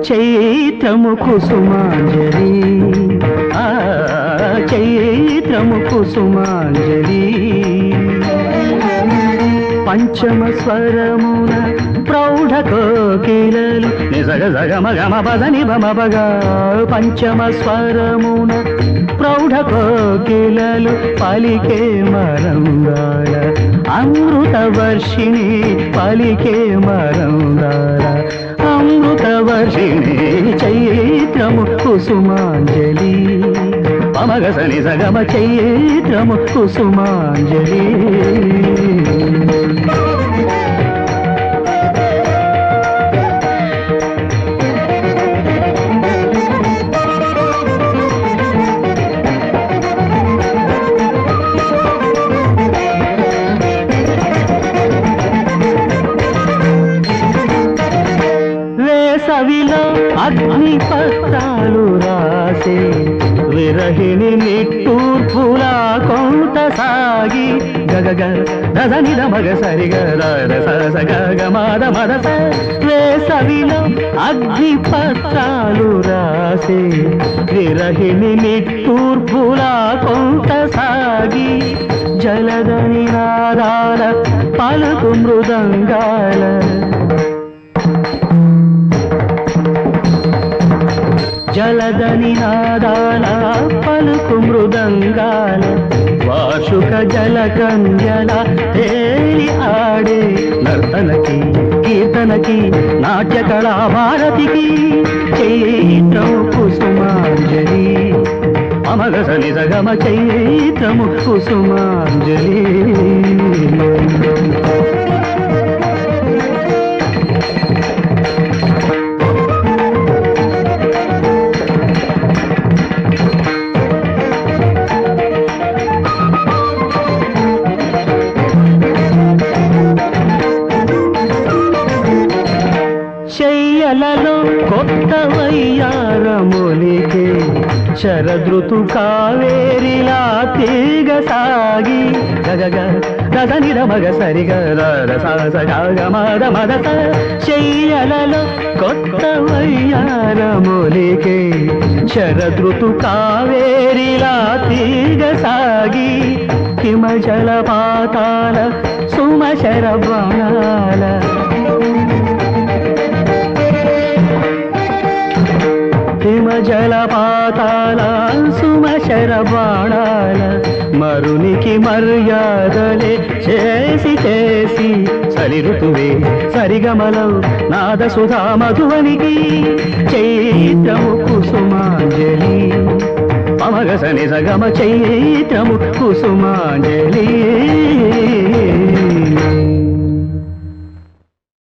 చైత్రము కుసుమాంజలి ఆ చైత్రము కుసుమాంజలి పంచమ స్వరమున ప్రౌఢ కోకిలలు నిజగ జగమ గమ పదని బమ బగ పంచమ స్వరమున ప్రౌఢ కోకిలలు పలికే మరంగాల అమృత వర్షిణి పలికే మరంగాల అమృత వర్షిణి చైత్రము కుసుమాంజలి పమగసని సగమ చైత్రము కుసుమాంజలి వేసవిలో అగ్ని పత్రాలు రాసే విరహిణి నిట్టూర్పులా కొంత సాగి గగగ రదని మగ సరిగ సగ మద మద స. వేసవిలో అగ్ని పత్రాలు రాసే విరహిణి నిట్టూర్పులా కొంత సాగి జలదని నాదాల పలుకు మృదంగాల జలదని నాదాల పలుకు మృదంగాల వార్షుక జల కంజల తేలి ఆడే నర్తనకి కీర్తనకి నాట్య కళా భారతికి చైత్రము కుసుమాంజలి అమగసని సగమ చైత్రము కుసుమాంజలి చెయ్యలలో కొత్త వయ్యారములికే శరదృతు కావేరిలా తీగ సాగి గగగ గగని మగ సరిగ సగ మద మద చెయ్యలలో కొత్త వయ్యారములికే శరదృతు కావేరిలా తీగ సాగి హిమ జలపాతాల సుమశర బాణాల హిమ జలపాతాల సుమశర బాణాల మరునికి మర్యాదలే చేసి చేసి చలి ఋతువే సరిగమలం నాద సుధా మధువనికి చైత్రము కుసుమాంజలి అమగసని సగమ చైత్రము కుసుమాంజలి